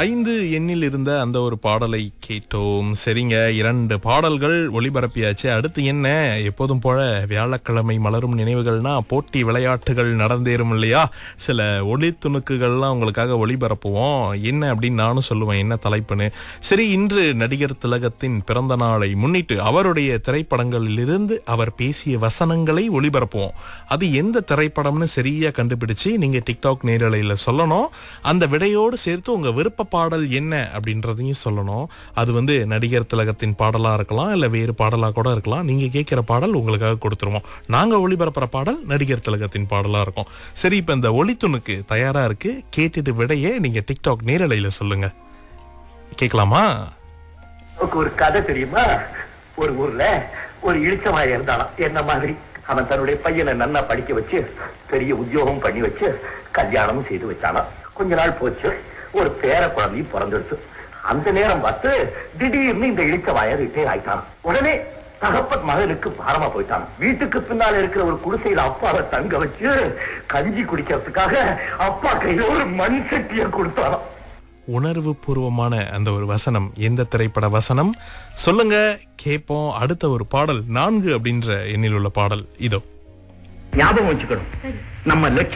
ஐந்து எண்ணில் இருந்த அந்த ஒரு பாடலை கேட்டோம் சரிங்க இரண்டு பாடல்கள் ஒளிபரப்பியாச்சு அடுத்து என்ன எப்போதும் போல வியாழக்கிழமை மலரும் நினைவுகள்னா போட்டி விளையாட்டுகள் நடந்தேறும் இல்லையா சில ஒளி துணுக்குகள்லாம் உங்களுக்காக ஒளிபரப்புவோம் என்ன அப்படின்னு நானும் சொல்லுவேன் என்ன தலைப்புன்னு சரி இன்று நடிகர் திலகத்தின் பிறந்த நாளை முன்னிட்டு அவருடைய திரைப்படங்களிலிருந்து அவர் பேசிய வசனங்களை ஒளிபரப்புவோம் அது எந்த திரைப்படம்னு சரியா கண்டுபிடிச்சு நீங்க டிக்டாக் நேரலையில சொல்லணும் அந்த விடையோடு சேர்த்து உங்க விருப்ப பாடல் என்ன அப்படின்றதையும் சொல்லணும் அது வந்து நடிகர் திலகத்தின் பாடலா இருக்கலாம் இல்ல வேறு பாடலா கூட இருக்கலாம் நீங்க கேட்கிற பாடல் உங்களுக்காக கொடுத்துருவோம் நாங்க ஒளிபரப்புற பாடல் நடிகர் திலகத்தின் பாடலா இருக்கும் சரி இப்ப இந்த ஒளித்துணுக்கு தயாரா இருக்கு கேட்டுட்டு விடைய நீங்க டிக்டாக் நேரலையில சொல்லுங்க கேட்கலாமா உனக்கு ஒரு கதை தெரியுமா ஒரு ஊர்ல ஒரு இழிச்சவாய இருந்தானாம் என்ன மாதிரி அவன் தன்னுடைய பையனை நல்லா படிக்க வச்சு பெரிய உத்தியோகம் பண்ணி வச்சு கல்யாணமும் செய்து வச்சானாம் கொஞ்ச நாள் போச்சு ஒரு பேர குழந்தையும் பிறந்துடுச்சு அந்த நேரம் பார்த்து திடீர்னு இந்த இழிச்சவாய ரிட்டையர் ஆயிட்டான் உடனே தகப்பன் மகனுக்கு பாரமா போயிட்டான் வீட்டுக்கு பின்னால இருக்கிற ஒரு குடிசையில அப்பாவை தங்க வச்சு கஞ்சி குடிக்கிறதுக்காக அப்பா கையில ஒரு மண் சட்டிய கொடுத்தாராம் உணர்வு பூர்வமான அந்த ஒரு வசனம் எந்த திரைப்பட வசனம் சொல்லுங்க கேட்போம் அடுத்த ஒரு பாடல் நான்கு அப்படின்ற எண்ணில் உள்ள பாடல் இதோ ஞாபகம் வச்சுக்கணும் நம்ம லட்சியம்